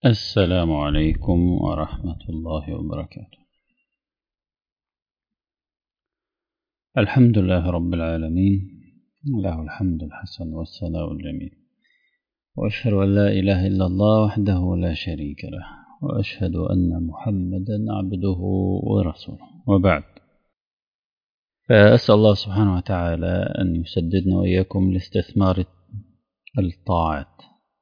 السلام عليكم ورحمة الله وبركاته الحمد لله رب العالمين له الحمد الحسن والثناء الجميل وأشهد أن لا إله إلا الله وحده لا شريك له وأشهد أن محمدا عبده ورسوله وبعد فأسأل الله سبحانه وتعالى أن يسددنا وإياكم لاستثمار الطاعات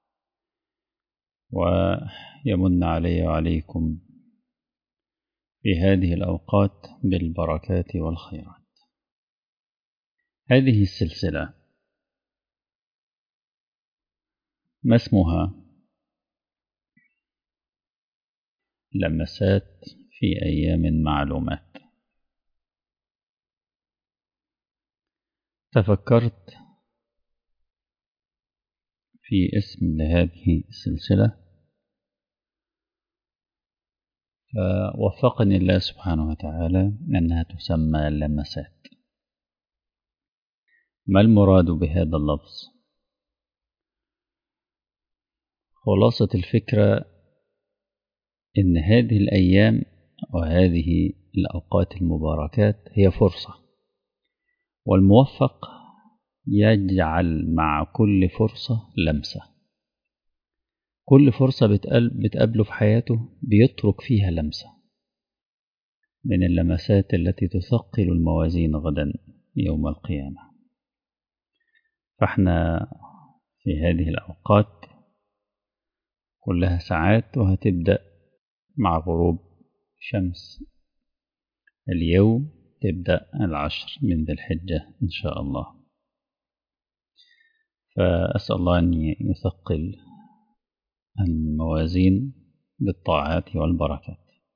ويمن علي وعليكم في هذه الأوقات بالبركات والخيرات هذه السلسلة ما اسمها لمسات في أيام معلومات تفكرت في اسم لهذه السلسلة فوفقني الله سبحانه وتعالى أنها تسمى لمسات ما المراد بهذا اللفظ خلاصة الفكرة إن هذه الأيام وهذه الأوقات المباركات هي فرصة والموفق يجعل مع كل فرصة لمسة كل فرصة بتقابله في حياته بيترك فيها لمسة من اللمسات التي تثقل الموازين غدا يوم القيامة فاحنا في هذه الأوقات كلها ساعات وهتبدأ مع غروب شمس اليوم تبدأ العشر من ذي الحجة إن شاء الله فأسأل الله أن يثقل الموازين بالطاعات والبركات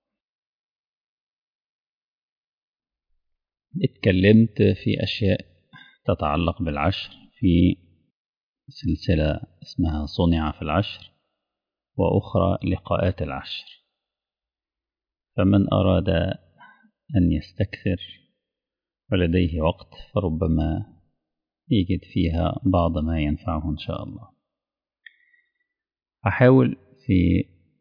اتكلمت في أشياء تتعلق بالعشر في سلسلة اسمها صنع في العشر وأخرى لقاءات العشر فمن أراد أن يستكثر ولديه وقت فربما يجد فيها بعض ما ينفعه إن شاء الله أحاول في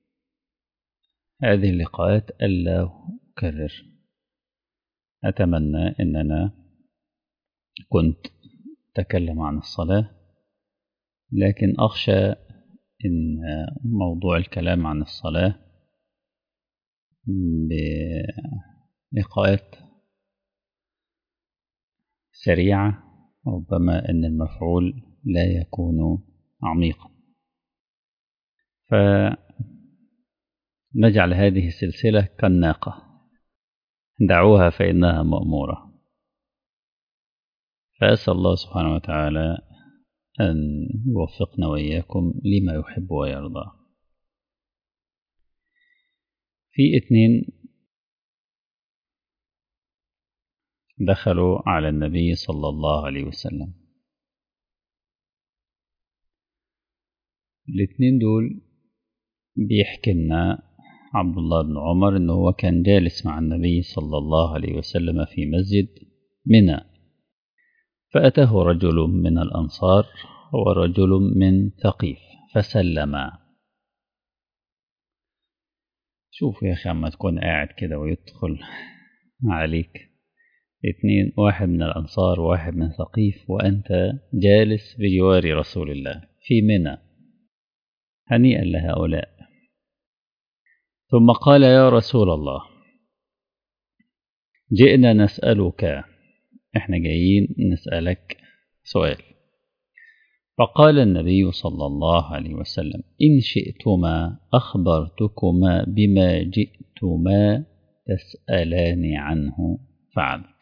هذه اللقاءات ألا أكرر أتمنى أن أنا كنت أتكلم عن الصلاة لكن أخشى أن موضوع الكلام عن الصلاة بلقاءات سريعة ربما أن المفعول لا يكون عميقا فنجعل هذه السلسلة كالناقة دعوها فإنها مأمورة فأسأل الله سبحانه وتعالى أن يوفقنا وإياكم لما يحب ويرضى في اتنين دخلوا على النبي صلى الله عليه وسلم الاتنين دول بيحكي لنا عبد الله بن عمر انه هو كان جالس مع النبي صلى الله عليه وسلم في مسجد منى فأتاه رجل من الأنصار ورجل من ثقيف فسلما شوف يا أخي عما تكون قاعد كده ويدخل عليك اتنين واحد من الأنصار وواحد من ثقيف وأنت جالس بجوار رسول الله في منى هنيئا لهؤلاء ثم قال يا رسول الله جئنا نسألك احنا جايين نسألك سؤال فقال النبي صلى الله عليه وسلم إن شئتما أخبرتكما بما جئتما تسألان عنه فعلت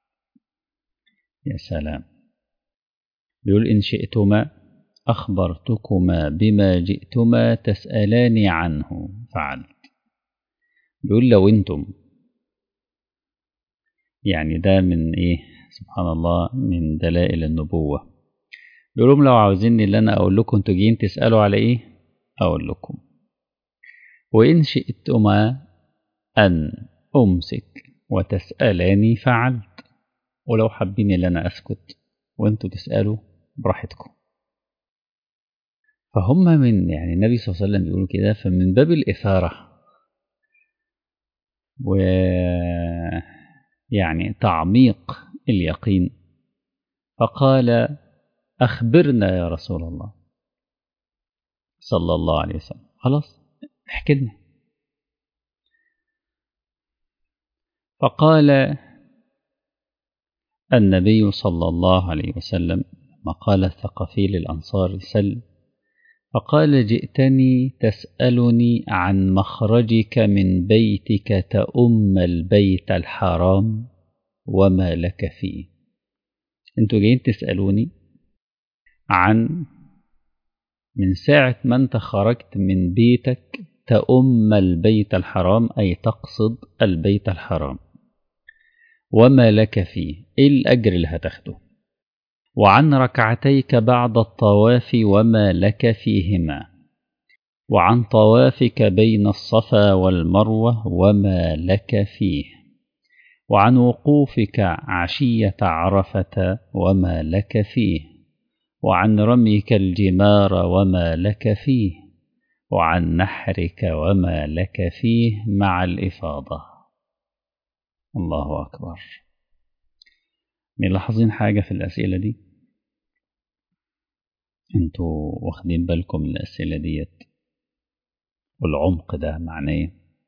يا سلام يقول إن شئتما أخبرتكما بما جئتما تسألان عنه فعلت بيقول لو انتم يعني ده من ايه سبحان الله من دلائل النبوة بيقولوا لو عاوزيني اللي انا اقول لكم انتوا جايين تسألوا على ايه اقول لكم وان شئتما ان امسك وتسألاني فعلت ولو حابين اللي انا اسكت وانتوا تسألوا براحتكم فهم من يعني النبي صلى الله عليه وسلم بيقولوا كده فمن باب الإثارة و يعني تعميق اليقين فقال أخبرنا يا رسول الله صلى الله عليه وسلم خلاص احكي لنا فقال النبي صلى الله عليه وسلم ما قال الثقفي للأنصار سل فقال جئتني تسألني عن مخرجك من بيتك تأم البيت الحرام وما لك فيه انتوا جايين تسألوني عن من ساعة ما انت خرجت من بيتك تأم البيت الحرام أي تقصد البيت الحرام وما لك فيه إيه الأجر اللي هتاخده وعن ركعتيك بعد الطواف وما لك فيهما وعن طوافك بين الصفا والمروة وما لك فيه وعن وقوفك عشية عرفة وما لك فيه وعن رميك الجمار وما لك فيه وعن نحرك وما لك فيه مع الإفاضة الله أكبر ملاحظين حاجة في الأسئلة دي انتوا واخدين بالكم من الأسئلة ديت والعمق ده معناه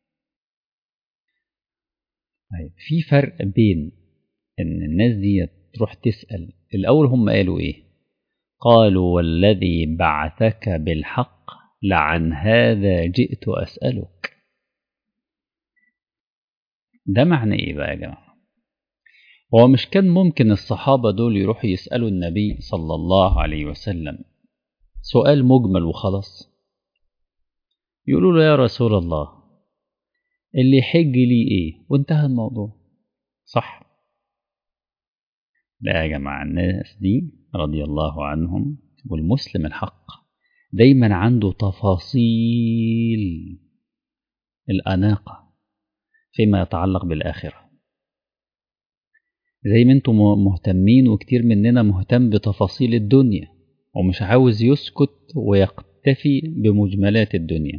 طيب في فرق بين ان الناس دي تروح تسأل الأول هم قالوا ايه قالوا والذي بعثك بالحق لعن هذا جئت أسألك ده معنى ايه بقى يا جماعة هو مش كان ممكن الصحابة دول يروحوا يسألوا النبي صلى الله عليه وسلم سؤال مجمل وخلاص يقولوا له يا رسول الله اللي يحج لي ايه وانتهى الموضوع صح لا يا جماعة الناس دي رضي الله عنهم والمسلم الحق دايما عنده تفاصيل الأناقة فيما يتعلق بالآخرة زي ما انتم مهتمين وكتير مننا مهتم بتفاصيل الدنيا ومش عاوز يسكت ويقتفي بمجملات الدنيا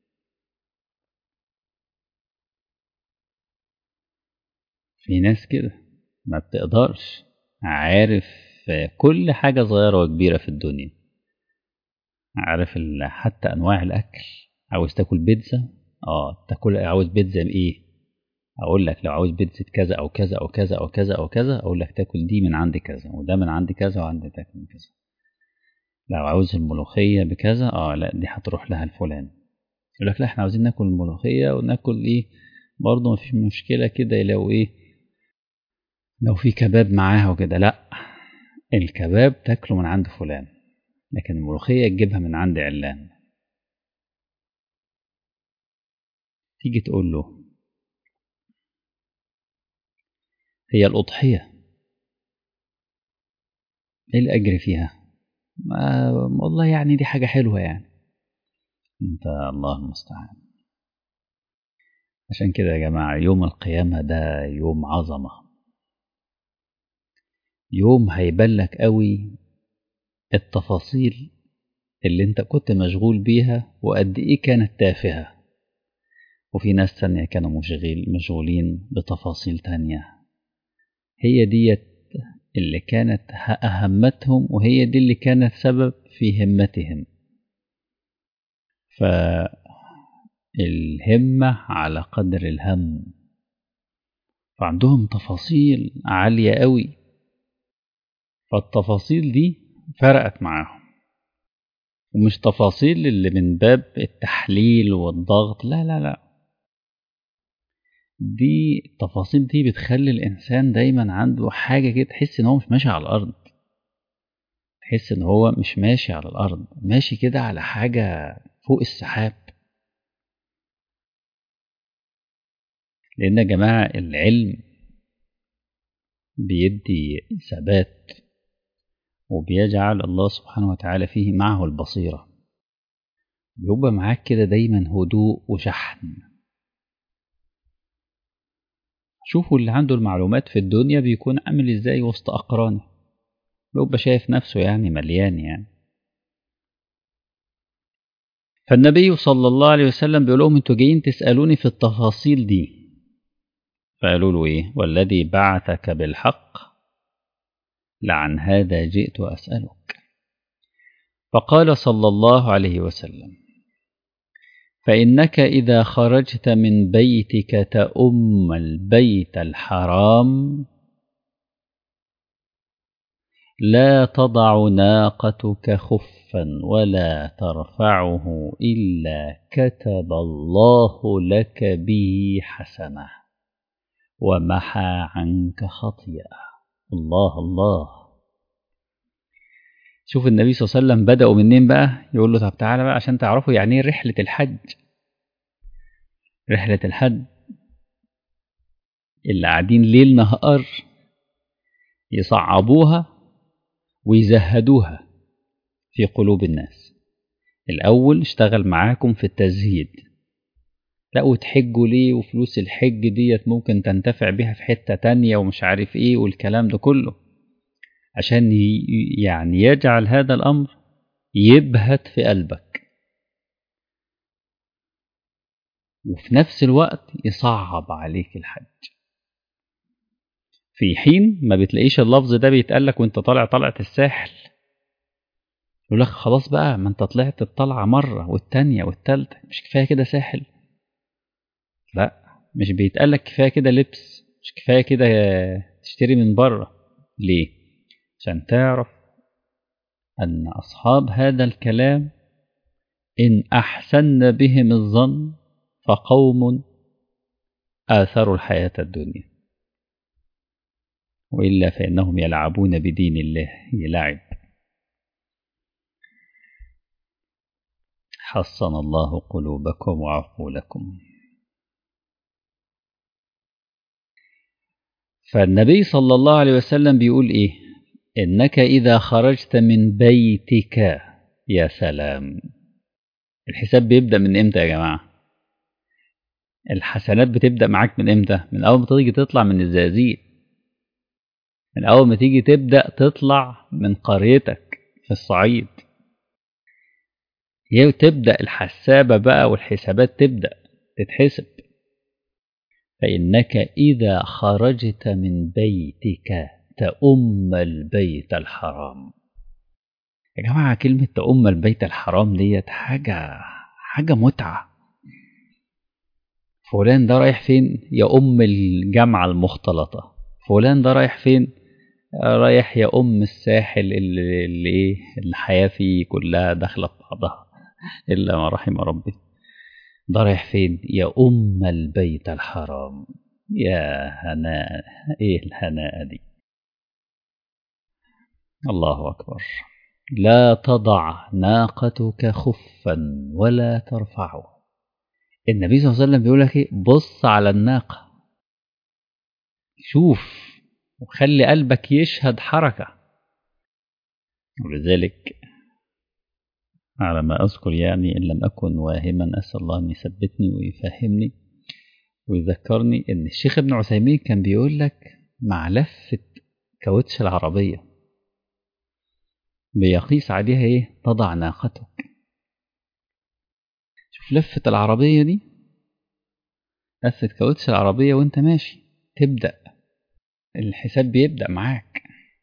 في ناس كده ما بتقدرش عارف كل حاجة صغيرة وكبيرة في الدنيا عارف حتى أنواع الأكل عاوز تاكل بيتزا اه تاكل عاوز بيتزا بإيه اقول لك لو عاوز بيتزا كذا او كذا او كذا او كذا او كذا اقول لك تاكل دي من عندي كذا وده من عندي كذا وعندي تاكل من كذا لو عاوز الملوخيه بكذا اه لا دي هتروح لها الفلان يقول لك لا احنا عاوزين ناكل الملوخيه وناكل ايه برضه مفيش مشكله كده لو ايه لو في كباب معاها وكده لا الكباب تاكله من عند فلان لكن الملوخيه تجيبها من عند علان تيجي تقول له هي الأضحية إيه الأجر فيها؟ ما والله يعني دي حاجة حلوة يعني أنت الله المستعان عشان كده يا جماعة يوم القيامة ده يوم عظمة يوم هيبلك قوي التفاصيل اللي انت كنت مشغول بيها وقد ايه كانت تافهة وفي ناس تانية كانوا مشغول مشغولين بتفاصيل تانية هي ديت اللي كانت أهمتهم وهي دي اللي كانت سبب في همتهم فالهمة على قدر الهم فعندهم تفاصيل عالية قوي فالتفاصيل دي فرقت معاهم ومش تفاصيل اللي من باب التحليل والضغط لا لا لا دي التفاصيل دي بتخلي الإنسان دايما عنده حاجة كده تحس إن هو مش ماشي على الأرض تحس إن هو مش ماشي على الأرض ماشي كده على حاجة فوق السحاب لأن يا جماعة العلم بيدي ثبات وبيجعل الله سبحانه وتعالى فيه معه البصيرة بيبقى معاك كده دايما هدوء وشحن شوفوا اللي عنده المعلومات في الدنيا بيكون عامل ازاي وسط أقرانه بيبقى شايف نفسه يعني مليان يعني فالنبي صلى الله عليه وسلم بيقول لهم انتوا جايين تسألوني في التفاصيل دي فقالوا له ايه والذي بعثك بالحق لعن هذا جئت أسألك فقال صلى الله عليه وسلم فإنك إذا خرجت من بيتك تؤم البيت الحرام لا تضع ناقتك خفا ولا ترفعه إلا كتب الله لك به حسنة ومحى عنك خطيئة الله الله شوف النبي صلى الله عليه وسلم بدأوا منين بقى يقول له طب تعالى بقى عشان تعرفوا يعني ايه رحلة الحج رحلة الحج اللي قاعدين ليل نهار يصعبوها ويزهدوها في قلوب الناس الأول اشتغل معاكم في التزهيد لا وتحجوا ليه وفلوس الحج ديت ممكن تنتفع بيها في حتة تانية ومش عارف ايه والكلام ده كله عشان يعني يجعل هذا الأمر يبهت في قلبك وفي نفس الوقت يصعب عليك الحج في حين ما بتلاقيش اللفظ ده بيتقالك وانت طالع طلعة الساحل يقول لك خلاص بقى ما انت طلعت الطلعة مرة والتانية والتالتة مش كفاية كده ساحل لا مش بيتقالك كفاية كده لبس مش كفاية كده تشتري من بره ليه عشان تعرف أن أصحاب هذا الكلام إن أحسن بهم الظن فقوم آثروا الحياة الدنيا وإلا فإنهم يلعبون بدين الله لعب حصن الله قلوبكم وعقولكم فالنبي صلى الله عليه وسلم بيقول إيه إنك إذا خرجت من بيتك يا سلام الحساب بيبدأ من إمتى يا جماعة الحسنات بتبدأ معاك من إمتى من أول ما تيجي تطلع من الزقازيق من أول ما تيجي تبدأ تطلع من قريتك في الصعيد هي تبدأ الحسابة بقى والحسابات تبدأ تتحسب فإنك إذا خرجت من بيتك تأم البيت الحرام يا جماعة كلمة تأم البيت الحرام ديت حاجة حاجة متعة فلان ده رايح فين يا أم الجامعة المختلطة فلان ده رايح فين رايح يا أم الساحل اللي, اللي إيه الحياة فيه كلها داخلة في بعضها إلا ما رحم ربي ده رايح فين يا أم البيت الحرام يا هناء إيه الهناء دي الله أكبر لا تضع ناقتك خفا ولا ترفعه النبي صلى الله عليه وسلم بيقول لك ايه بص على الناقة شوف وخلي قلبك يشهد حركة ولذلك على ما أذكر يعني إن لم أكن واهما أسأل الله أن يثبتني ويفهمني ويذكرني إن الشيخ ابن عثيمين كان بيقول لك مع لفة كاوتش العربية بيقيس عليها إيه تضع ناقتك شوف لفة العربية دي لفة كاوتش العربية وانت ماشي تبدأ الحساب بيبدأ معاك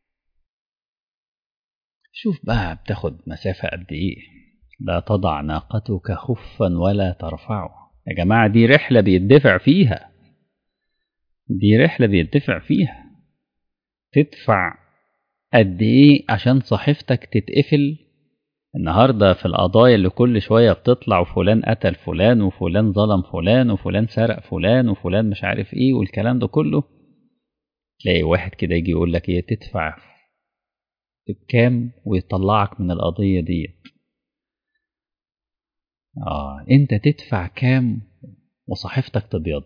شوف بقى بتاخد مسافة قد ايه لا تضع ناقتك خفا ولا ترفعه يا جماعة دي رحلة بيدفع فيها دي رحلة بيدفع فيها تدفع قد ايه عشان صحيفتك تتقفل النهاردة في القضايا اللي كل شوية بتطلع وفلان قتل فلان وفلان ظلم فلان وفلان سرق فلان وفلان مش عارف ايه والكلام ده كله تلاقي واحد كده يجي يقول لك ايه تدفع بكام ويطلعك من القضية ديت اه انت تدفع كام وصحيفتك تبيض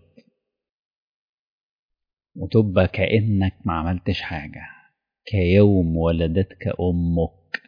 وتبقى كأنك ما عملتش حاجة كيوم ولدتك أمك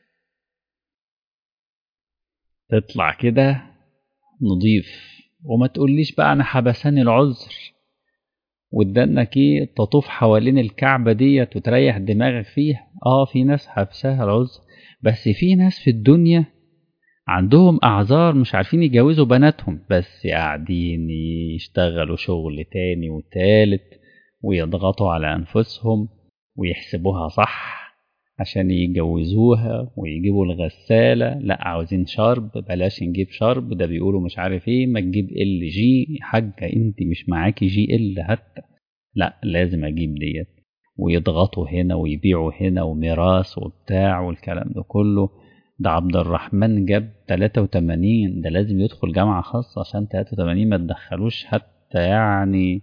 تطلع كده نضيف وما تقوليش بقى أنا حبسني العذر وادانك ايه تطوف حوالين الكعبة ديت وتريح دماغك فيها اه في ناس حبسها العذر بس في ناس في الدنيا عندهم أعذار مش عارفين يجوزوا بناتهم بس قاعدين يشتغلوا شغل تاني وتالت ويضغطوا على أنفسهم ويحسبوها صح عشان يجوزوها ويجيبوا الغسالة لا عاوزين شرب بلاش نجيب شرب ده بيقولوا مش عارف ايه ما تجيب ال جي حاجة انت مش معاكي جي ال حتى لا لازم اجيب ديت ويضغطوا هنا ويبيعوا هنا وميراث وبتاع والكلام ده كله ده عبد الرحمن جاب 83 ده لازم يدخل جامعة خاصة عشان 83 ما تدخلوش حتى يعني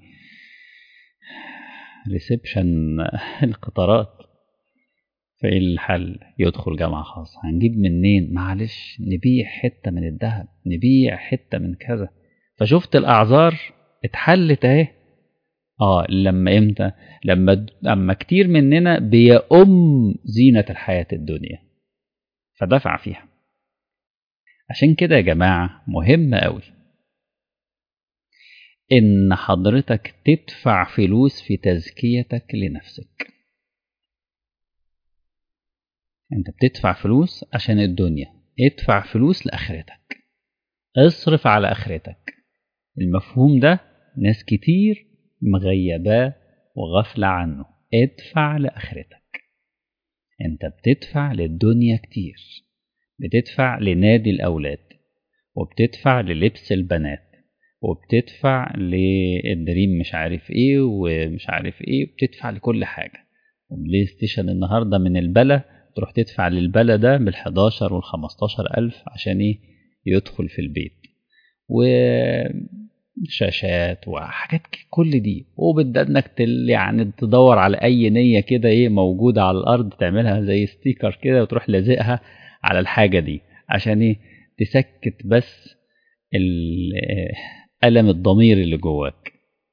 ريسبشن القطارات فايه الحل يدخل جامعة خاصة هنجيب منين معلش نبيع حتة من الذهب نبيع حتة من كذا فشفت الأعذار اتحلت اهي اه لما امتى لما لما كتير مننا بيأم زينة الحياة الدنيا فدفع فيها عشان كده يا جماعة مهم قوي إن حضرتك تدفع فلوس في تزكيتك لنفسك أنت بتدفع فلوس عشان الدنيا ادفع فلوس لآخرتك اصرف على آخرتك المفهوم ده ناس كتير مغيباه وغفلة عنه ادفع لآخرتك انت بتدفع للدنيا كتير بتدفع لنادي الأولاد وبتدفع للبس البنات وبتدفع للدريم مش عارف ايه ومش عارف ايه وبتدفع لكل حاجة وبلاي ستيشن النهاردة من البلا تروح تدفع للبلا ده بالحداشر والخمستاشر ألف عشان ايه يدخل في البيت وشاشات وحاجات كل دي وبدأ انك تل يعني تدور على اي نية كده ايه موجودة على الارض تعملها زي ستيكر كده وتروح لازقها على الحاجة دي عشان ايه تسكت بس ألم الضمير اللي جواك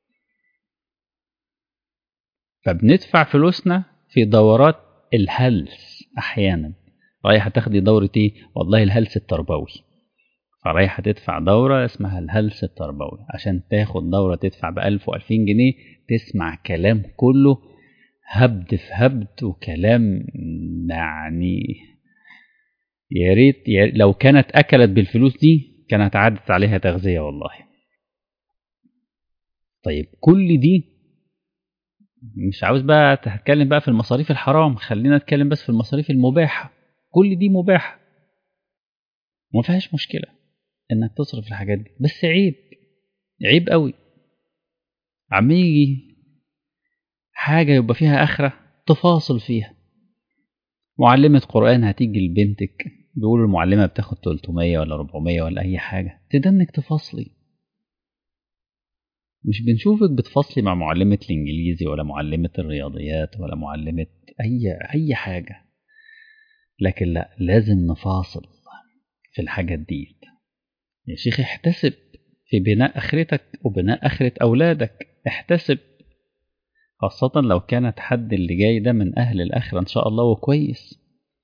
فبندفع فلوسنا في دورات الهلس أحيانا رايحة تاخدي دورة إيه؟ والله الهلس التربوي فرايحة تدفع دورة اسمها الهلس التربوي عشان تاخد دورة تدفع بألف وألفين جنيه تسمع كلام كله هبد في هبد وكلام يعني يا ريت لو كانت أكلت بالفلوس دي كانت عادت عليها تغذية والله طيب كل دي مش عاوز بقى تتكلم بقى في المصاريف الحرام خلينا نتكلم بس في المصاريف المباحة كل دي مباحة وما فيهاش مشكلة انك تصرف الحاجات دي بس عيب عيب قوي عم يجي حاجة يبقى فيها آخرة تفاصل فيها معلمة قرآن هتيجي لبنتك بيقولوا المعلمة بتاخد 300 ولا 400 ولا أي حاجة تدنك تفاصلي مش بنشوفك بتفصلي مع معلمة الإنجليزي ولا معلمة الرياضيات ولا معلمة أي أي حاجة لكن لا لازم نفاصل في الحاجات دي يا شيخ احتسب في بناء آخرتك وبناء آخرة أولادك احتسب خاصة لو كانت حد اللي جاي ده من أهل الآخرة إن شاء الله وكويس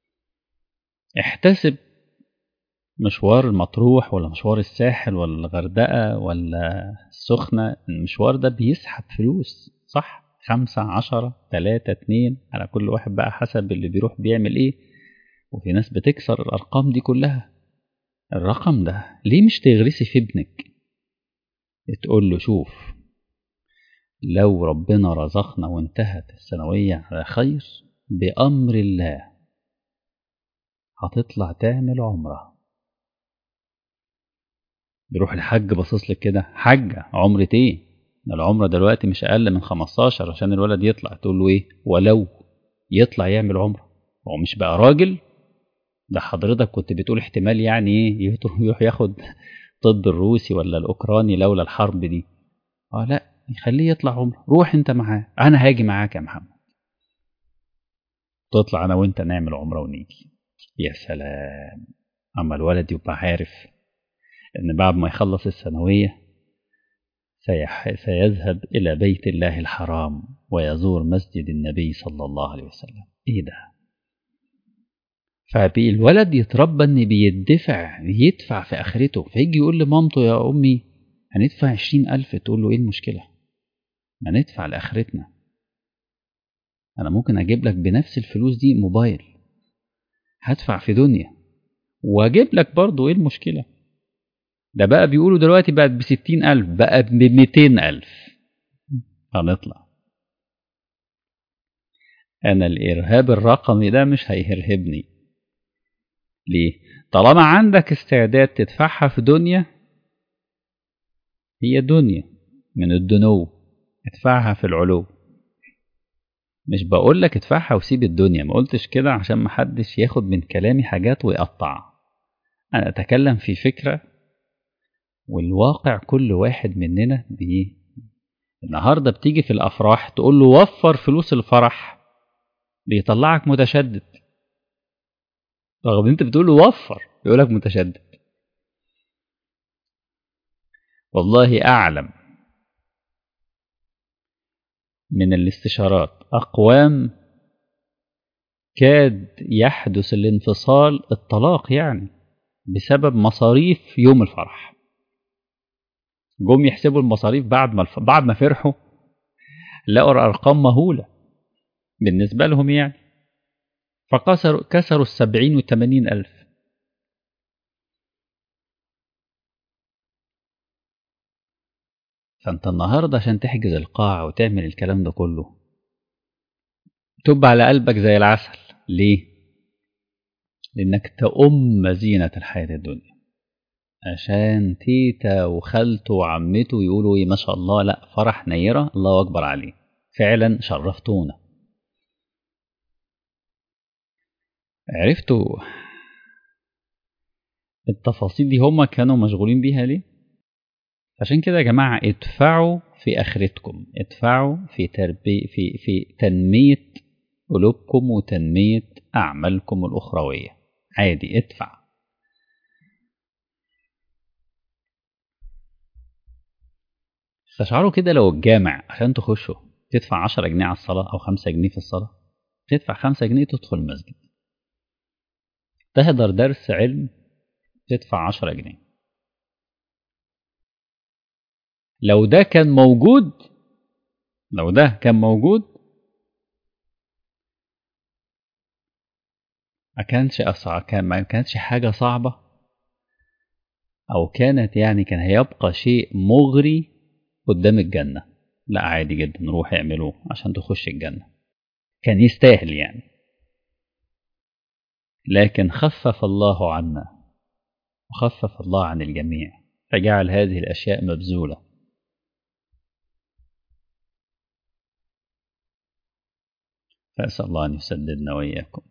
احتسب مشوار المطروح ولا مشوار الساحل ولا الغردقة ولا السخنة المشوار ده بيسحب فلوس صح خمسة عشرة تلاتة اتنين على كل واحد بقى حسب اللي بيروح بيعمل ايه وفي ناس بتكسر الأرقام دي كلها الرقم ده ليه مش تغرسي في ابنك تقول له شوف لو ربنا رزقنا وانتهت الثانوية على خير بأمر الله هتطلع تعمل عمره بيروح الحج باصص لك كده حجة عمرة ايه ده العمرة دلوقتي مش أقل من 15 عشان الولد يطلع تقول له ايه ولو يطلع يعمل عمرة هو مش بقى راجل ده حضرتك كنت بتقول احتمال يعني ايه يروح ياخد ضد الروسي ولا الأوكراني لولا الحرب دي اه لا يخليه يطلع عمرة روح انت معاه انا هاجي معاك يا محمد تطلع انا وانت نعمل عمرة ونيجي يا سلام اما الولد يبقى عارف ان بعد ما يخلص الثانوية سيح... سيذهب إلى بيت الله الحرام ويزور مسجد النبي صلى الله عليه وسلم إيه ده فالولد يتربى ان بيدفع يدفع في اخرته فيجي يقول لمامته يا امي هندفع عشرين الف تقول له ايه المشكلة ما ندفع لاخرتنا انا ممكن اجيب لك بنفس الفلوس دي موبايل هدفع في دنيا واجيب لك برضو ايه المشكلة ده بقى بيقولوا دلوقتي بقت بستين ألف بقى بميتين ألف هنطلع أنا الإرهاب الرقمي ده مش هيرهبني ليه؟ طالما عندك استعداد تدفعها في دنيا هي دنيا من الدنو ادفعها في العلو مش بقول لك ادفعها وسيب الدنيا ما قلتش كده عشان محدش ياخد من كلامي حاجات ويقطع انا اتكلم في فكرة والواقع كل واحد مننا بيه النهاردة بتيجي في الافراح تقول له وفر فلوس الفرح بيطلعك متشدد رغم انت بتقول له وفر يقولك متشدد والله اعلم من الاستشارات أقوام كاد يحدث الانفصال الطلاق يعني بسبب مصاريف يوم الفرح جم يحسبوا المصاريف بعد ما الف... بعد ما فرحوا لقوا الأرقام مهولة بالنسبة لهم يعني فكسروا كسروا السبعين والثمانين ألف فانت النهارده عشان تحجز القاعة وتعمل الكلام ده كله تب على قلبك زي العسل ليه؟ لأنك تأم زينة الحياة الدنيا عشان تيتا وخالته وعمته يقولوا ايه ما شاء الله لا فرح نيرة الله أكبر عليه فعلا شرفتونا عرفتوا التفاصيل دي هما كانوا مشغولين بيها ليه؟ عشان كده يا جماعة ادفعوا في آخرتكم ادفعوا في تربية في في تنمية قلوبكم وتنمية أعمالكم الأخروية عادي ادفع استشعروا كده لو الجامع عشان تخشوا تدفع عشرة جنيه على الصلاة أو خمسة جنيه في الصلاة تدفع خمسة جنيه تدخل المسجد تحضر درس علم تدفع عشرة جنيه لو ده كان موجود لو ده كان موجود ما كانش أصعب كان ما كانتش حاجة صعبة أو كانت يعني كان هيبقى شيء مغري قدام الجنة لا عادي جدا روح اعملوه عشان تخش الجنة كان يستاهل يعني لكن خفف الله عنا وخفف الله عن الجميع فجعل هذه الأشياء مبذولة فأسأل الله أن يسددنا وإياكم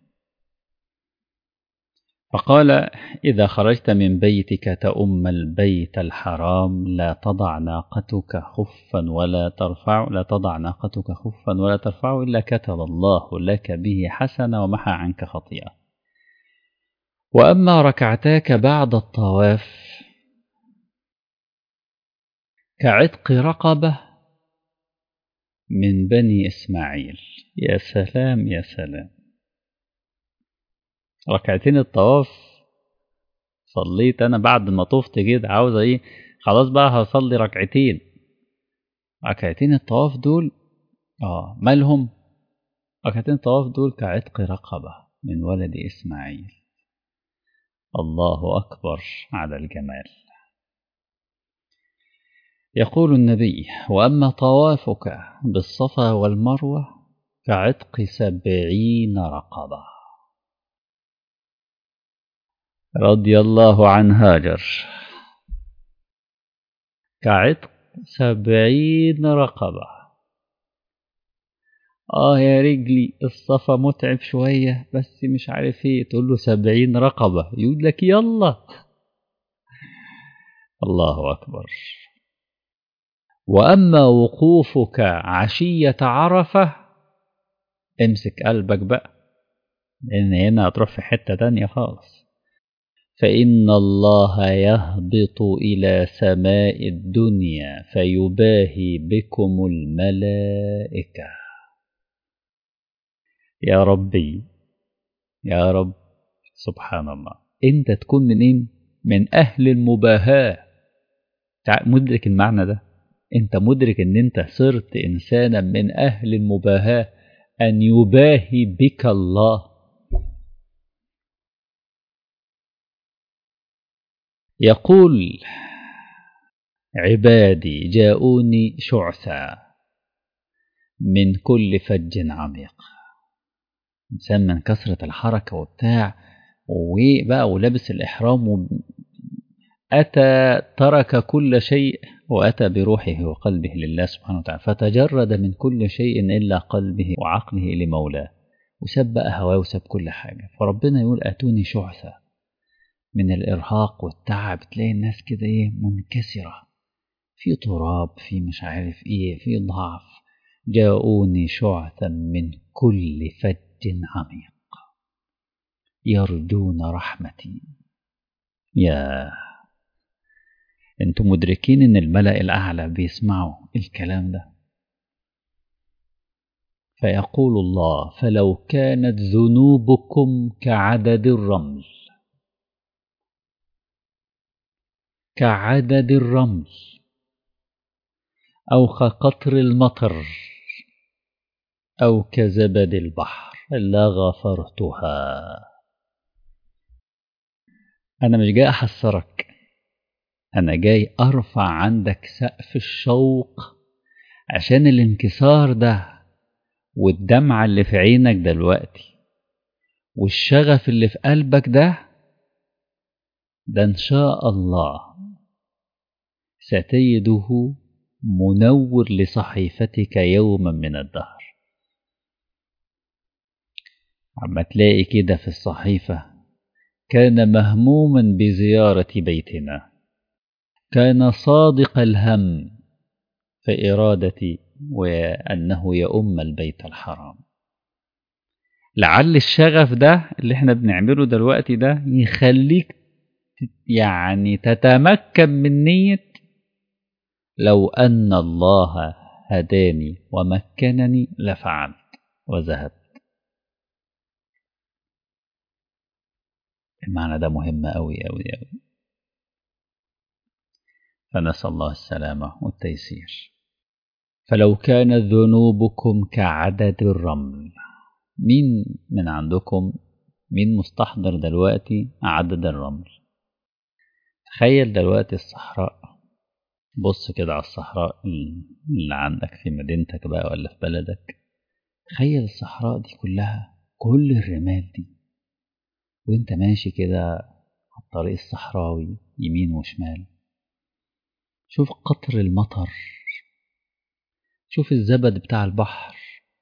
فقال إذا خرجت من بيتك تؤم البيت الحرام لا تضع ناقتك خفا ولا ترفع لا تضع ناقتك خفا ولا ترفع إلا كتب الله لك به حسنة ومحى عنك خطيئة وأما ركعتاك بعد الطواف كعتق رقبة من بني إسماعيل يا سلام يا سلام ركعتين الطواف صليت أنا بعد ما طفت كده عاوز إيه خلاص بقى هصلي ركعتين ركعتين الطواف دول آه مالهم ركعتين الطواف دول كعتق رقبة من ولد إسماعيل الله أكبر على الجمال يقول النبي وأما طوافك بالصفا والمروة كعتق سبعين رقبة رضي الله عن هاجر كعتق سبعين رقبة آه يا رجلي الصفا متعب شوية بس مش عارف ايه تقول له سبعين رقبة يقول لك يلا الله أكبر وأما وقوفك عشية عرفة امسك قلبك بقى لأن هنا هتروح في حتة تانية خالص فإن الله يهبط إلى سماء الدنيا فيباهي بكم الملائكة يا ربي يا رب سبحان الله انت تكون من ايه من اهل المباهاة مدرك المعنى ده انت مدرك ان انت صرت انسانا من اهل المباهاة ان يباهي بك الله يقول عبادي جاءوني شعثا من كل فج عميق إنسان من كثرة الحركة وبتاع وبقى ولابس الإحرام و... أتى ترك كل شيء وأتى بروحه وقلبه لله سبحانه وتعالى فتجرد من كل شيء إلا قلبه وعقله لمولاه وساب بقى هواه وساب كل حاجة فربنا يقول أتوني شعثا من الإرهاق والتعب تلاقي الناس كده إيه منكسرة في تراب في مش عارف إيه في ضعف جاءوني شعثا من كل فج عميق يرجون رحمتي يا انتم مدركين ان الملأ الأعلى بيسمعوا الكلام ده فيقول الله فلو كانت ذنوبكم كعدد الرمل كعدد الرمل أو كقطر المطر أو كزبد البحر لغفرتها أنا مش جاي أحسرك أنا جاي أرفع عندك سقف الشوق عشان الانكسار ده والدمعة اللي في عينك دلوقتي والشغف اللي في قلبك ده ده إن شاء الله ستجده منور لصحيفتك يوما من الدهر عما تلاقي كده في الصحيفة كان مهموما بزيارة بيتنا كان صادق الهم في إرادتي وأنه يؤم البيت الحرام لعل الشغف ده اللي احنا بنعمله دلوقتي ده يخليك يعني تتمكن من نية لو أن الله هداني ومكنني لفعلت وذهبت المعنى ده مهم أوي أوي أوي فنسأل الله السلامة والتيسير فلو كانت ذنوبكم كعدد الرمل مين من عندكم مين مستحضر دلوقتي عدد الرمل تخيل دلوقتي الصحراء بص كده على الصحراء اللي عندك في مدينتك بقى ولا في بلدك تخيل الصحراء دي كلها كل الرمال دي وانت ماشي كده على الطريق الصحراوي يمين وشمال شوف قطر المطر شوف الزبد بتاع البحر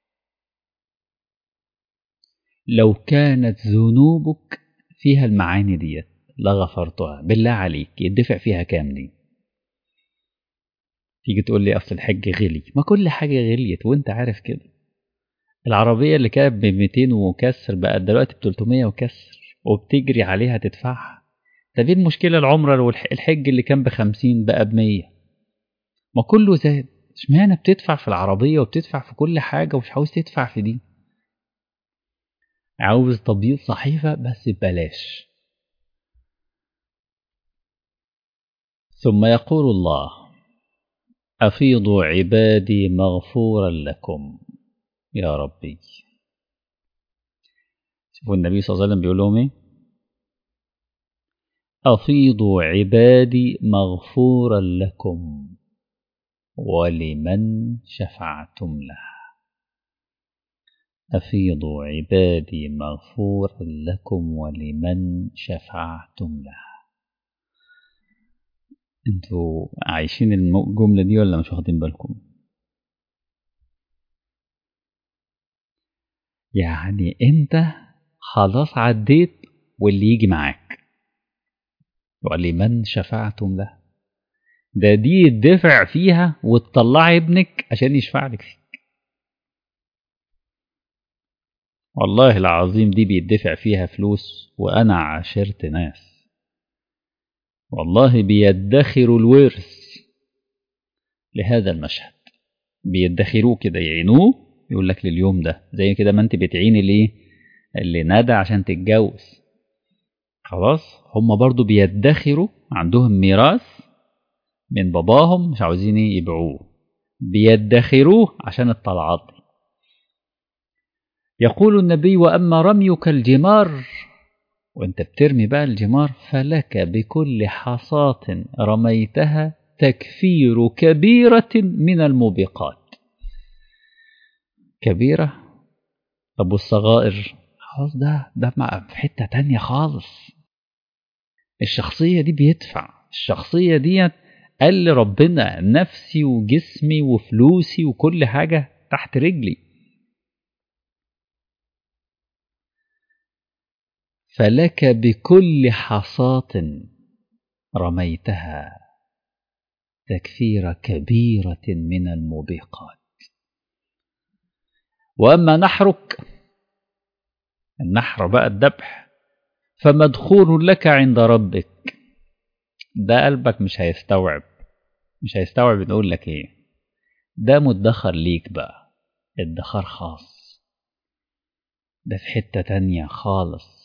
لو كانت ذنوبك فيها المعاني ديت لغفرتها بالله عليك يدفع فيها كام دي تيجي تقول لي اصل الحج غلي ما كل حاجه غليت وانت عارف كده العربيه اللي كانت ب 200 وكسر بقت دلوقتي ب 300 وكسر وبتجري عليها تدفعها طب ايه المشكله العمره والحج اللي كان ب 50 بقى ب 100 ما كله زاد اشمعنى بتدفع في العربيه وبتدفع في كل حاجه ومش عاوز تدفع في دي عاوز تبييض صحيفه بس ببلاش ثم يقول الله أفيضوا عبادي مغفورا لكم يا ربي شوفوا النبي صلى الله عليه وسلم بيقول لهم ايه أفيضوا عبادي مغفورا لكم ولمن شفعتم له أفيضوا عبادي مغفورا لكم ولمن شفعتم له انتوا عايشين الجملة دي ولا مش واخدين بالكم يعني انت خلاص عديت واللي يجي معاك ولمن شفعتم له ده دي يدفع فيها وتطلعي ابنك عشان يشفع لك فيك والله العظيم دي بيدفع فيها فلوس وانا عاشرت ناس والله بيدخروا الورث لهذا المشهد بيدخروه كده يعينوه يقول لك لليوم ده زي كده ما انت بتعيني ليه اللي نادى عشان تتجوز خلاص هم برضو بيدخروا عندهم ميراث من باباهم مش عاوزين يبيعوه بيدخروه عشان الطلعات دي يقول النبي واما رميك الجمار وانت بترمي بقى الجمار فلك بكل حصاة رميتها تكفير كبيرة من الموبقات كبيرة طب والصغائر خلاص ده ده في حتة تانية خالص الشخصية دي بيدفع الشخصية دي قال لي ربنا نفسي وجسمي وفلوسي وكل حاجة تحت رجلي فلك بكل حصاة رميتها تكفير كبيرة من الموبقات وأما نحرك النحر بقى الذبح فمدخول لك عند ربك ده قلبك مش هيستوعب مش هيستوعب نقول لك ايه ده مدخر ليك بقى ادخار خاص ده في حتة تانية خالص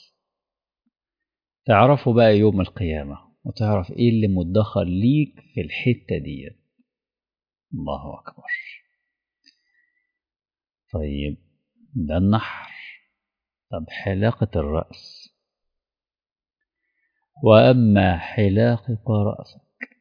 تعرفه بقى يوم القيامة وتعرف ايه اللي مدخر ليك في الحتة دي الله أكبر طيب ده النحر طب حلاقة الرأس وأما حلاقة رأسك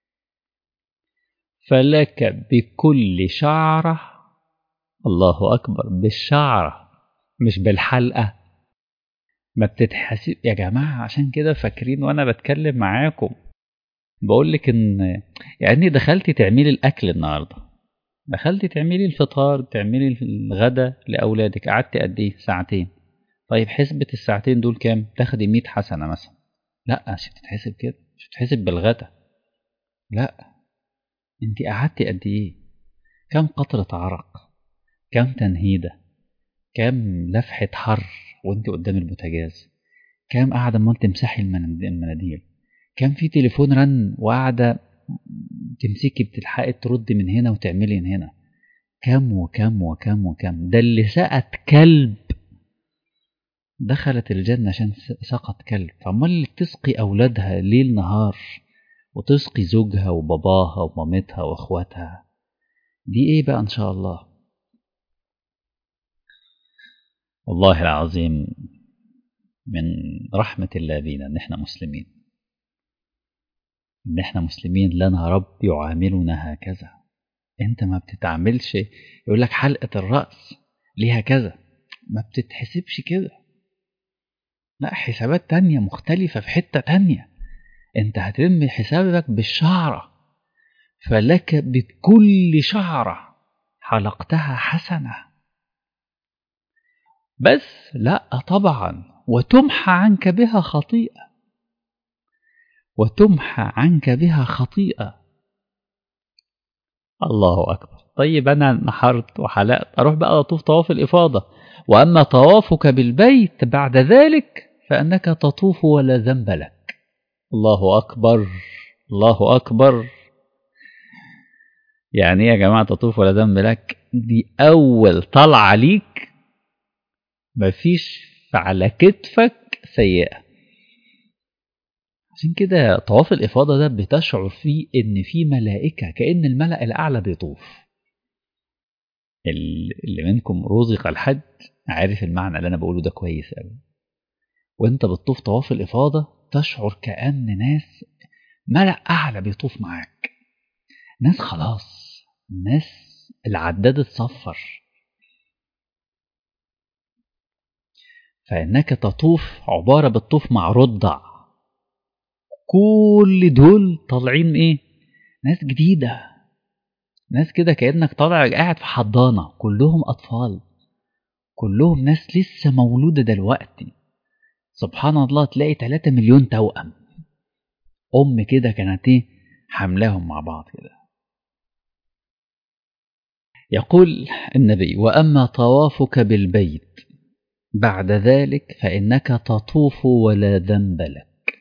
فلك بكل شعرة الله أكبر بالشعرة مش بالحلقة ما بتتحسب يا جماعة عشان كده فاكرين وأنا بتكلم معاكم بقول لك إن يعني دخلتي تعملي الأكل النهاردة دخلتي تعملي الفطار تعملي الغدا لأولادك قعدتي قد إيه ساعتين طيب حسبة الساعتين دول كام تاخدي 100 حسنة مثلا لا مش بتتحسب كده مش بتتحسب بالغدا لا انت قعدتي قد ايه كم قطرة عرق كم تنهيدة كم لفحة حر وانت قدام البوتاجاز كم قاعدة امال تمسحي المناديل كم في تليفون رن وقاعدة تمسكي بتلحقي تردي من هنا وتعملي من هنا كم وكم وكم وكم ده اللي سقت كلب دخلت الجنة عشان سقط كلب فعمال اللي تسقي أولادها ليل نهار وتسقي زوجها وباباها ومامتها وأخواتها دي إيه بقى إن شاء الله والله العظيم من رحمة الله بينا إن إحنا مسلمين إن إحنا مسلمين لنا رب يعاملنا هكذا أنت ما بتتعاملش يقول لك حلقة الرأس ليها كذا ما بتتحسبش كده لا حسابات تانية مختلفة في حتة تانية انت هترمي حسابك بالشعرة فلك بكل شعرة حلقتها حسنة بس لا طبعا وتمحى عنك بها خطيئة وتمحى عنك بها خطيئة الله أكبر طيب أنا نحرت وحلقت أروح بقى أطوف طواف الإفاضة وأما طوافك بالبيت بعد ذلك فأنك تطوف ولا ذنب لك الله أكبر الله أكبر يعني يا جماعة تطوف ولا ذنب لك دي أول طلعة ليك مفيش على كتفك سيئة عشان كده طواف الإفاضة ده بتشعر فيه إن في ملائكة كأن الملأ الأعلى بيطوف اللي منكم رزق الحج عارف المعنى اللي أنا بقوله ده كويس أوي وانت بتطوف طواف الإفاضة تشعر كأن ناس ملأ أعلى بيطوف معاك ناس خلاص ناس العداد اتصفر فإنك تطوف عبارة بتطوف مع رضع كل دول طالعين ايه ناس جديدة ناس كده كأنك طالع قاعد في حضانة كلهم أطفال كلهم ناس لسه مولودة دلوقتي سبحان الله تلاقي 3 مليون توأم أم كده كانت إيه حملاهم مع بعض كده يقول النبي وأما طوافك بالبيت بعد ذلك فإنك تطوف ولا ذنب لك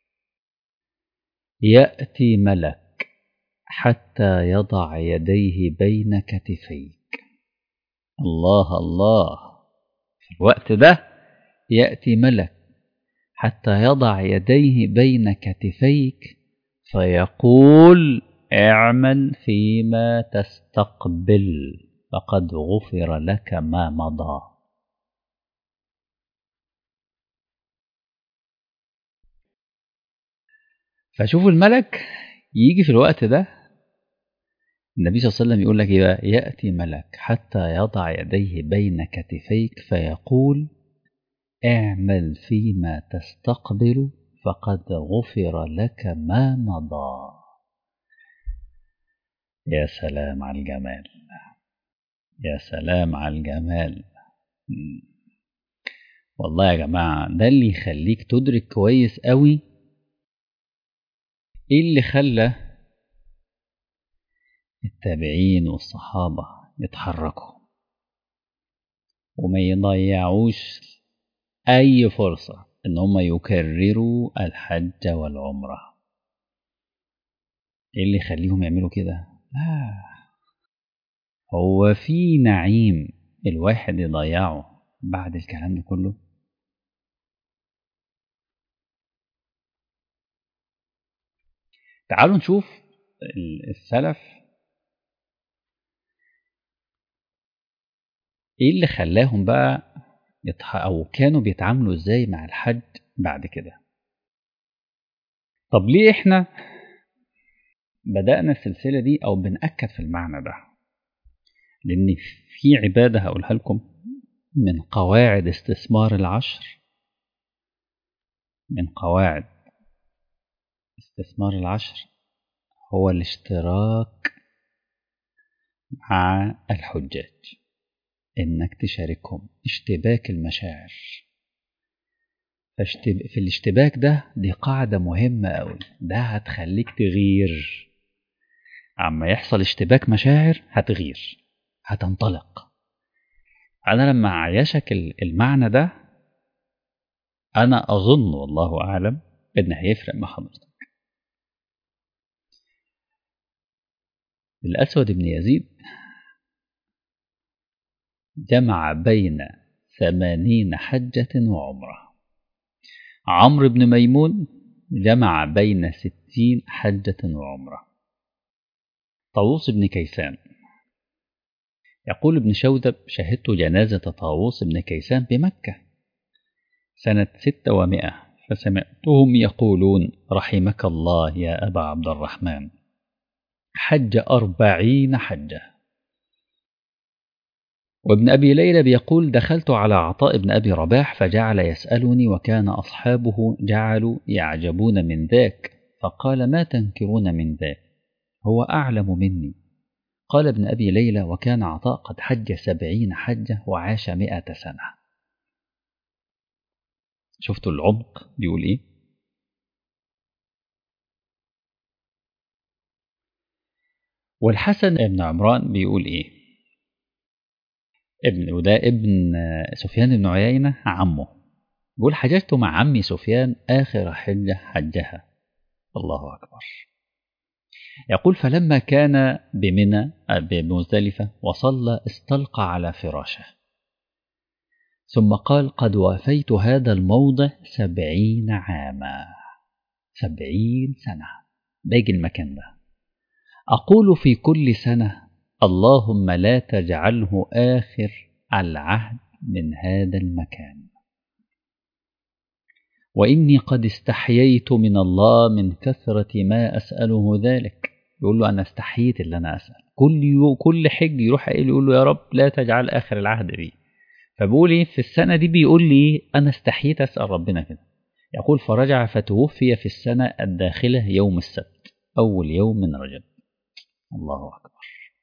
يأتي ملك حتى يضع يديه بين كتفيك الله الله في الوقت ده يأتي ملك حتى يضع يديه بين كتفيك فيقول اعمل فيما تستقبل فقد غفر لك ما مضى فشوفوا الملك يجي في الوقت ده النبي صلى الله عليه وسلم يقول لك ايه بقى ياتي ملك حتى يضع يديه بين كتفيك فيقول اعمل فيما تستقبل فقد غفر لك ما مضى يا سلام على الجمال يا سلام على الجمال والله يا جماعة ده اللي يخليك تدرك كويس قوي ايه اللي خلى التابعين والصحابة يتحركوا وما يضيعوش أي فرصة إن هم يكرروا الحج والعمرة إيه اللي يخليهم يعملوا كده؟ آه. هو في نعيم الواحد يضيعه بعد الكلام ده كله تعالوا نشوف السلف ايه اللي خلاهم بقى يتح... او كانوا بيتعاملوا ازاي مع الحج بعد كده طب ليه احنا بدأنا السلسلة دي او بنأكد في المعنى ده لان في عبادة هقولها لكم من قواعد استثمار العشر من قواعد استثمار العشر هو الاشتراك مع الحجاج انك تشاركهم اشتباك المشاعر فاشتب... في الاشتباك ده دي قاعدة مهمة أوي ده هتخليك تغير عما يحصل اشتباك مشاعر هتغير هتنطلق أنا لما عيشك المعنى ده أنا أظن والله أعلم إن هيفرق مع حضرتك الأسود بن يزيد جمع بين ثمانين حجة وعمرة عمرو بن ميمون جمع بين ستين حجة وعمرة طاووس بن كيسان يقول ابن شودب شهدت جنازة طاووس بن كيسان بمكة سنة ستة ومائة فسمعتهم يقولون رحمك الله يا أبا عبد الرحمن حج أربعين حجة وابن أبي ليلى بيقول دخلت على عطاء بن أبي رباح فجعل يسألني وكان أصحابه جعلوا يعجبون من ذاك فقال ما تنكرون من ذاك هو أعلم مني قال ابن أبي ليلى وكان عطاء قد حج سبعين حجة وعاش مئة سنة شفتوا العمق بيقول إيه والحسن بن عمران بيقول إيه ابن وده ابن سفيان بن عيينة عمه بيقول حججت مع عمي سفيان آخر حجة حجها الله أكبر يقول فلما كان بمنى بمزدلفة وصلى استلقى على فراشه ثم قال قد وافيت هذا الموضع سبعين عاما سبعين سنة باقي المكان ده أقول في كل سنة اللهم لا تجعله آخر العهد من هذا المكان وإني قد استحييت من الله من كثرة ما أسأله ذلك يقول له أنا استحييت اللي أنا أسأل كل يوم كل حج يروح قايل يقول له يا رب لا تجعل آخر العهد بي فبقول إيه في السنة دي بيقول لي أنا استحييت أسأل ربنا كده يقول فرجع فتوفي في السنة الداخلة يوم السبت أول يوم من رجب الله أكبر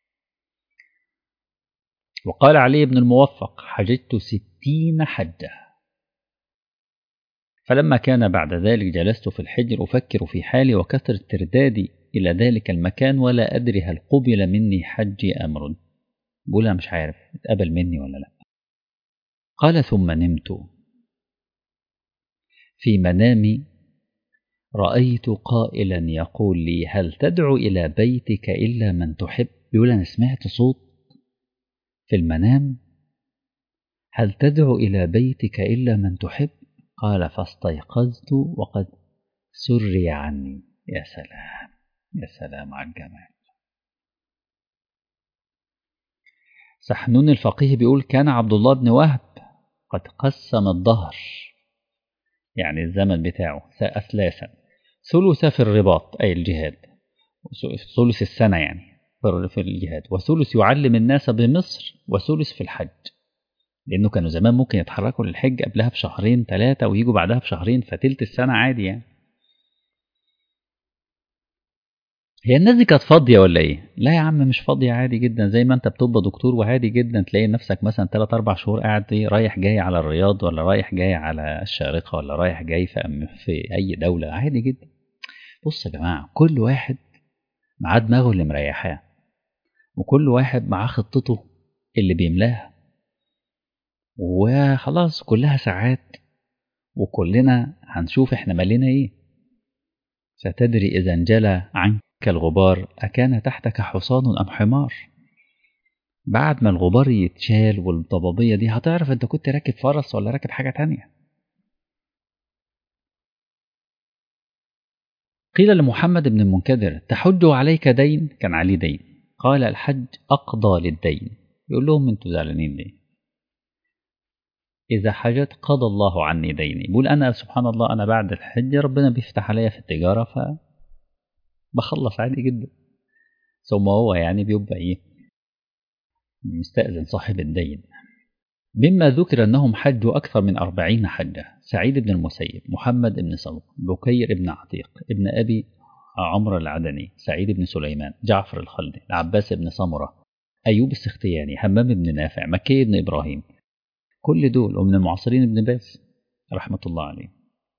وقال علي بن الموفق حججت ستين حجة فلما كان بعد ذلك جلست في الحجر أفكر في حالي وكثر تردادي إلى ذلك المكان ولا أدري هل قبل مني حجي أمر بقول مش عارف اتقبل مني ولا لا قال ثم نمت في منامي رأيت قائلا يقول لي هل تدعو إلى بيتك إلا من تحب يقول أنا سمعت صوت في المنام هل تدعو إلى بيتك إلا من تحب قال فاستيقظت وقد سري عني يا سلام يا سلام على الجمال سحنون الفقيه بيقول كان عبد الله بن وهب قد قسم الظهر يعني الزمن بتاعه أثلاثا ثلث في الرباط أي الجهاد ثلث السنة يعني في الجهاد وثلث يعلم الناس بمصر وثلث في الحج لأنه كانوا زمان ممكن يتحركوا للحج قبلها بشهرين ثلاثة ويجوا بعدها بشهرين فتلت السنة عادي يعني هي الناس دي كانت فاضية ولا ايه؟ لا يا عم مش فاضية عادي جدا زي ما انت بتبقى دكتور وعادي جدا تلاقي نفسك مثلا 3 4 شهور قاعد ايه رايح جاي على الرياض ولا رايح جاي على الشارقة ولا رايح جاي في, في أي دولة عادي جدا. بص يا جماعة كل واحد معاه دماغه اللي مريحاه وكل واحد معاه خطته اللي بيملاها وخلاص كلها ساعات وكلنا هنشوف احنا مالنا ايه ستدري إذا انجلى عنك كالغبار أكان تحتك حصان أم حمار بعد ما الغبار يتشال والضبابية دي هتعرف انت كنت راكب فرس ولا راكب حاجة تانية قيل لمحمد بن المنكدر تحج عليك دين كان عليه دين قال الحج أقضى للدين يقول لهم انتوا زعلانين ليه إذا حجت قضى الله عني ديني بقول أنا سبحان الله أنا بعد الحج ربنا بيفتح عليا في التجارة ف بخلص عادي جدا ثم هو يعني بيبقى ايه مستأذن صاحب الدين مما ذكر أنهم حجوا أكثر من أربعين حجة سعيد بن المسيب محمد بن صلب بكير بن عتيق ابن أبي عمرو العدني سعيد بن سليمان جعفر الخلدي العباس بن سمرة أيوب السختياني همام بن نافع مكي بن إبراهيم كل دول ومن المعاصرين ابن باز رحمة الله عليه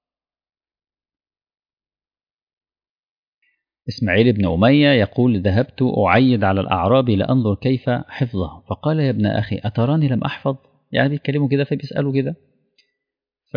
إسماعيل بن أمية يقول ذهبت أعيد على الأعراب لأنظر كيف حفظه فقال يا ابن أخي أتراني لم أحفظ يعني بيتكلموا كده فبيسألوا كده ف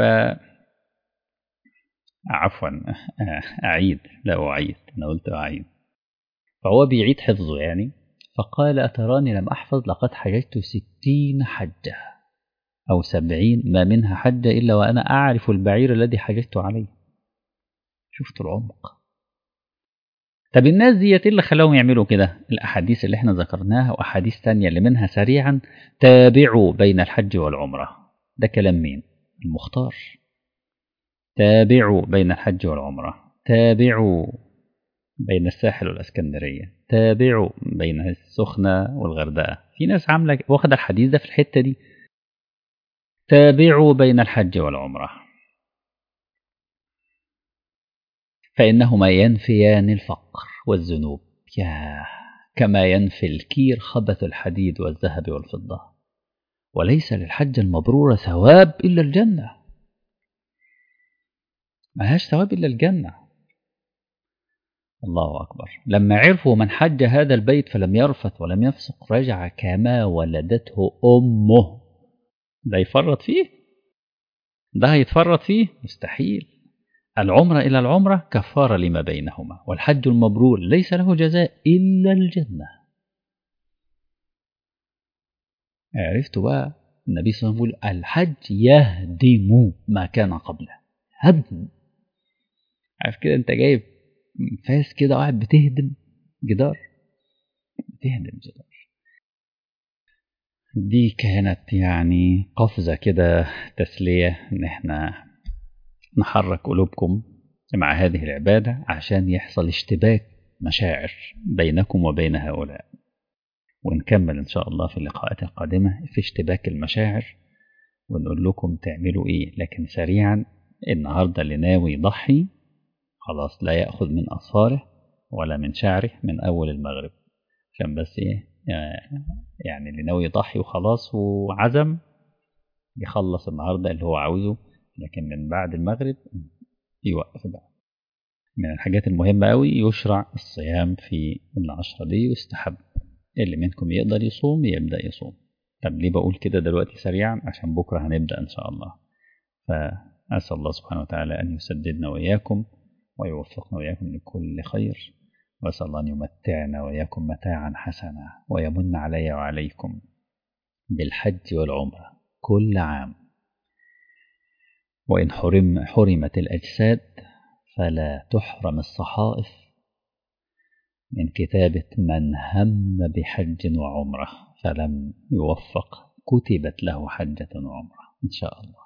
عفوا أعيد لا أعيد أنا قلت أعيد فهو بيعيد حفظه يعني فقال أتراني لم أحفظ لقد حججت ستين حجة أو سبعين ما منها حجة إلا وأنا أعرف البعير الذي حججت عليه شفت العمق طب الناس ديت اللي خلاهم يعملوا كده الأحاديث اللي احنا ذكرناها وأحاديث تانية اللي منها سريعا تابعوا بين الحج والعمرة ده كلام مين المختار تابعوا بين الحج والعمرة تابعوا بين الساحل والاسكندرية تابعوا بين السخنة والغردقة في ناس عاملة واخدة الحديث ده في الحتة دي تابعوا بين الحج والعمرة فإنهما ينفيان الفقر والذنوب ياه كما ينفي الكير خبث الحديد والذهب والفضة وليس للحج المبرور ثواب إلا الجنة ملهاش ثواب إلا الجنة الله أكبر لما عرفوا من حج هذا البيت فلم يرفث ولم يفسق رجع كما ولدته أمه ده يفرط فيه ده هيتفرط فيه مستحيل العمرة إلى العمرة كفارة لما بينهما والحج المبرور ليس له جزاء إلا الجنة عرفت بقى النبي صلى الله عليه وسلم يقول الحج يهدم ما كان قبله هدم عارف كده انت جايب فاس كده واحد بتهدم جدار بتهدم جدار دي كانت يعني قفزة كده تسلية ان احنا نحرك قلوبكم مع هذه العبادة عشان يحصل اشتباك مشاعر بينكم وبين هؤلاء ونكمل إن شاء الله في اللقاءات القادمة في اشتباك المشاعر ونقول لكم تعملوا إيه لكن سريعا النهاردة اللي ناوي يضحي خلاص لا يأخذ من أصفاره ولا من شعره من أول المغرب عشان بس إيه يعني اللي ناوي يضحي وخلاص وعزم يخلص النهاردة اللي هو عاوزه لكن من بعد المغرب يوقف بقى من الحاجات المهمة أوي يشرع الصيام في العشرة دي ويستحب اللي منكم يقدر يصوم يبدأ يصوم طب ليه بقول كده دلوقتي سريعا عشان بكرة هنبدأ إن شاء الله فأسأل الله سبحانه وتعالى أن يسددنا وإياكم ويوفقنا وإياكم لكل خير وأسأل الله أن يمتعنا وإياكم متاعا حسنا ويمن علي وعليكم بالحج والعمرة كل عام وإن حرم حرمت الأجساد فلا تحرم الصحائف من كتابة من هم بحج وعمرة فلم يوفق كتبت له حجة وعمرة إن شاء الله